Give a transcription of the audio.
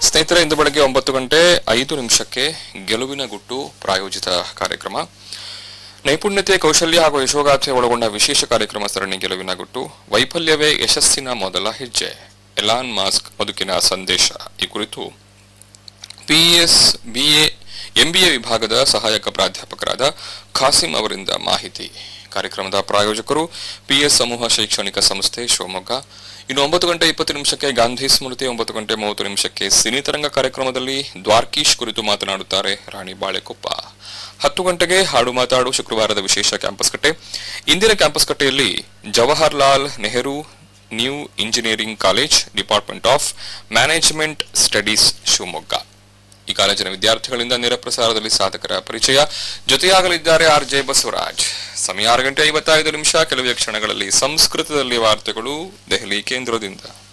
ಸ್ನೇಹಿತರೆ ಇಂದು ಬೆಳಗ್ಗೆ ಒಂಬತ್ತು ಗಂಟೆ ಐದು ನಿಮಿಷಕ್ಕೆ ಗೆಲುವಿನ ಗುಟ್ಟು ಪ್ರಾಯೋಜಿತ ಕಾರ್ಯಕ್ರಮ ನೈಪುಣ್ಯತೆ ಕೌಶಲ್ಯ ಹಾಗೂ ಯಶೋಗಾಥೆ ಒಳಗೊಂಡ ವಿಶೇಷ ಕಾರ್ಯಕ್ರಮ ಸರಣಿ ಗೆಲುವಿನ ಗುಟ್ಟು ವೈಫಲ್ಯವೇ ಯಶಸ್ಸಿನ ಮೊದಲ ಹೆಜ್ಜೆ ಎಲಾನ್ ಮಾಸ್ಕ್ ಬದುಕಿನ ಸಂದೇಶ ಈ ಕುರಿತು ಪಿಎಸ್ ಬಿಎ ಎಂಬಿಎ ವಿಭಾಗದ ಸಹಾಯಕ ಪ್ರಾಧ್ಯಾಪಕರಾದ ಖಾಸಿಂ ಅವರಿಂದ ಮಾಹಿತಿ ಕಾರ್ಯಕ್ರಮದ ಪ್ರಾಯೋಜಕರು ಪಿಎಸ್ ಸಮೂಹ ಶೈಕ್ಷಣಿಕ ಸಂಸ್ಥೆ ಶಿವಮೊಗ್ಗ ಇನ್ನು ಒಂಬತ್ತು ಗಂಟೆ ಇಪ್ಪತ್ತು ನಿಮಿಷಕ್ಕೆ ಗಾಂಧಿ ಸ್ಮೃತಿ ಒಂಬತ್ತು ಗಂಟೆ ಮೂವತ್ತು ನಿಮಿಷಕ್ಕೆ ಸಿನಿ ತರಂಗ ಕಾರ್ಯಕ್ರಮದಲ್ಲಿ ದ್ವಾರ್ಕೀಶ್ ಕುರಿತು ಮಾತನಾಡುತ್ತಾರೆ ರಾಣಿ ಬಾಳೆಕೊಪ್ಪ ಹತ್ತು ಗಂಟೆಗೆ ಹಾಡು ಮಾತಾಡು ಶುಕ್ರವಾರದ ವಿಶೇಷ ಕ್ಯಾಂಪಸ್ ಕಟ್ಟೆ ಇಂದಿನ ಕ್ಯಾಂಪಸ್ ಕಟ್ಟೆಯಲ್ಲಿ Jawaharlal Nehru new engineering college department of management studies Shivamogga ಈ ಕಾಲೇಜಿನ ವಿದ್ಯಾರ್ಥಿಗಳಿಂದ ನೇರ ಪ್ರಸಾರದಲ್ಲಿ ಸಾಧಕರ ಪರಿಚಯ ಜೊತೆಯಾಗಲಿದ್ದಾರೆ ಆರ್ ಜೆ ಬಸವರಾಜ್ ಸಮಯ ಆರು ಗಂಟೆ ಐವತ್ತೈದು ನಿಮಿಷ ಕೆಲವೇ ಕ್ಷಣಗಳಲ್ಲಿ ಸಂಸ್ಕೃತದಲ್ಲಿ ವಾರ್ತೆಗಳು ದೆಹಲಿ ಕೇಂದ್ರದಿಂದ